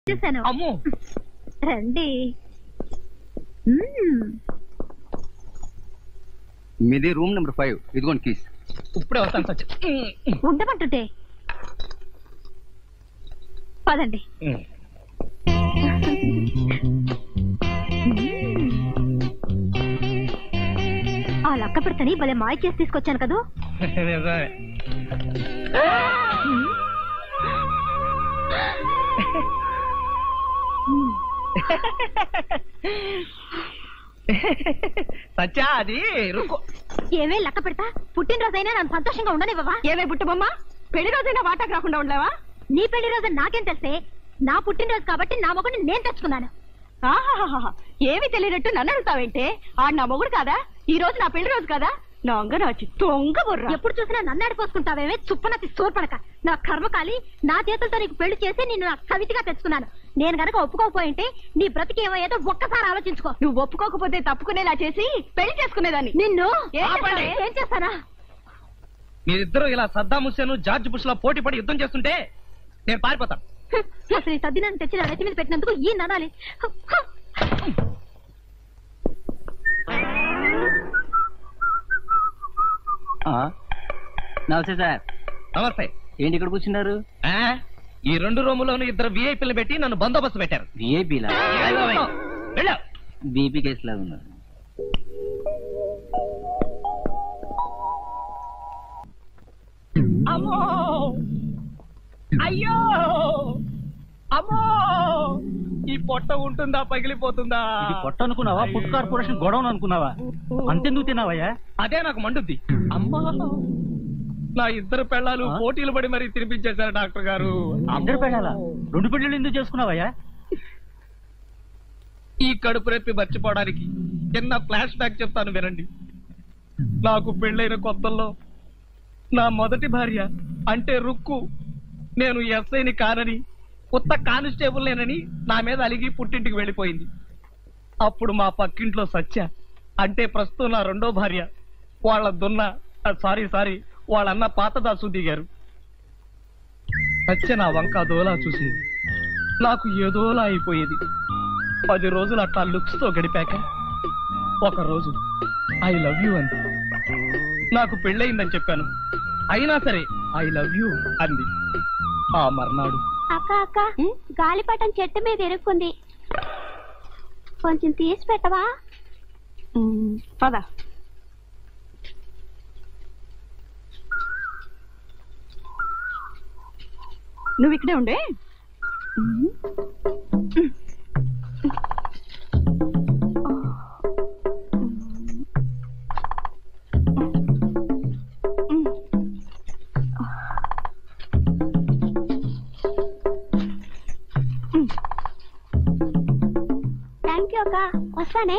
చేశాను అమ్మో రండి మ్మ్. మీది రూమ్ నెంబర్ ఫైవ్ ఇదిగోండి కీస్ ఇప్పుడే వస్తాను సత్య ఉండమంటుంటే పదండి మ్మ్. ఆ లక్క పెడతని భలే మాయ చేసి తీసుకొచ్చాను కదూ నిజమే మ్మ్. మ్మ్. సత్య అది రుకో ఏమే లక్క పెడతా పుట్టినరోజైనా నన్ను సంతోషంగా ఉండనివ్వవా ఏమే బుట్టబొమ్మ పెళ్లి రోజైనా వాటాకు రాకుండా ఉండలేవా నీ పెళ్లి రోజు నాకేం తెలిసే నా పుట్టినరోజు కాబట్టి నా మొగుడిని నేను తెచ్చుకున్నాను ఆహాహాహా. ఏమీ తెలియనట్టు నన్ను అడుగుతావేంటే ఆడు నా మొగుడు కాదా ఈ రోజు నా పెళ్లి రోజు కాదా నొంగ నాచి తొంగ బుర్ర ఎప్పుడు చూసినా నన్ను ఆడిపోసుకుంటావేమే చుప్పనతి సోర్పడక నా కర్మకాలి నా చేతులతో నీకు పెళ్లి చేసి నిన్ను నా సవితిగా తెచ్చుకున్నాను నేను గనక ఒప్పుకోకపోయింటే నీ బ్రతికి ఏమయ్యేదో ఒక్కసారి ఆలోచించుకో నువ్వు ఒప్పుకోకపోతే తప్పుకునేలా చేసి పెళ్లి చేసుకునేదాన్ని నిన్ను ఏం ఆపండి. చేస్తావే? ఏం చేస్తానా మీరిద్దరూ ఇలా సద్దాం హుస్సేన్ జార్జ్ బుష్ లో పోటీ పడి యుద్ధం చేస్తుంటే నేను పారిపోతాను హ్మ్. అసలు ఈ సద్ది నన్ను తెచ్చి నా నెత్తి మీద పెట్టినందుకు ఈ ననాలి హ, హ. నమస్తే సార్ నమస్తే ఏంటి ఇక్కడ కూర్చున్నారు ఆ, ఈ రెండు రూములోను ఇద్దరు విఐపీలు పెట్టి నన్ను బందోబస్తు పెట్టారు విఐపీలా వెళ్ళు. బీపీ కేసు లాగా ఉన్నారు అమ్మో అయ్యో అమ్మో ఈ పొట్ట ఉంటుందా పగిలిపోతుందా ఇది పొట్ట అనుకున్నావా ఫుడ్ కార్పొరేషన్ గొడవను అనుకున్నావా అంతెందుకు తిన్నావయ్యా అదే నాకు మండుద్ది అమ్మా నా ఇద్దరు పెళ్ళాలు ఆ? పోటీలు పడి మరీ తినిపించేశారు డాక్టర్ గారు ఇద్దరు పెళ్ళాలా రెండు పెళ్ళిళ్ళు ఎందుకు చేసుకున్నావయ్యా ఈ కడుపు రెప్పి మర్చిపోవడానికి చిన్న ఫ్లాష్ బ్యాక్ చెప్తాను వినండి నాకు పెళ్ళైన కొత్తల్లో నా మొదటి భార్య అంటే రుక్కు నేను ఎస్ఐని కానని కొత్త కానిస్టేబుల్ నేనని నా మీద అలిగి పుట్టింటికి వెళ్ళిపోయింది అప్పుడు మా పక్కింట్లో సత్య అంటే ప్రస్తుతం నా రెండో భార్య వాళ్ళ దున్న సారీ సారీ వాళ్ళన్న పాత దాసు దిగారు సత్య నా వంక అదోలా చూసింది నాకు ఏదోలా అయిపోయేది పది రోజులు అట్లా లుక్స్ తో గడిపాక ఒక రోజు ఐ లవ్ యూ అంది నాకు పెళ్ళయిందని చెప్పాను అయినా సరే ఐ లవ్ యూ అంది ఆ మర్నాడు అక్క అక్క గాలిపటం చెట్టు మీద ఇరుక్కుంది కొంచెం తీసి పెట్టవా ఉమ్, పద నువ్వు ఇక్కడే ఉండే థ్యాంక్ యూ అక్క వస్తానే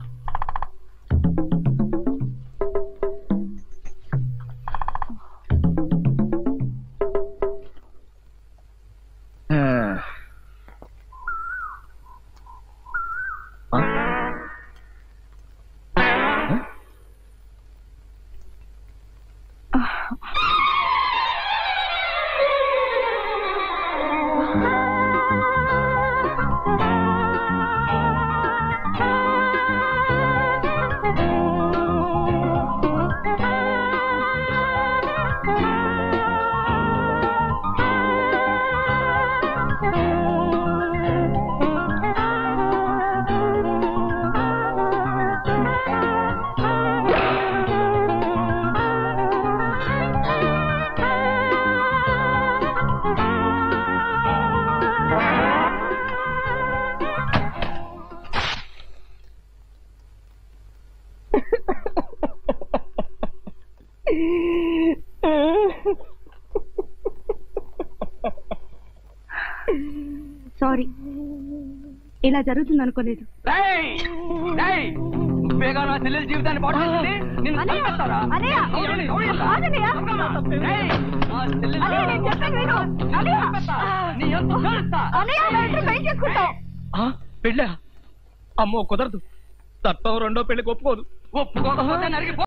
సారీ ఇలా జరుగుతుంది అనుకోలేదు నువ్వేగా నా చెల్లెల జీవితాన్ని పాడు చేసింది? నిన్ను అన్నయ్య, చంపేస్తారా? అన్నయ్య, ఎవరిని? ఎవరిని? ఆగన్నయ్య. ఏయ్, నా చెల్లెలు- అన్నయ్య, నేను చెప్పేది విను. అన్నయ్య. నీ ఎంత తెలుస్తా? అన్నయ్య నా ఇంట్లో పెళ్లి చేసుకుంటాం ఆ, పెళ్ళా అమ్మో కుదరదు చట్టం రెండో పెళ్లికి ఒప్పుకోదు ఒప్పుకోకపోతే నరిగి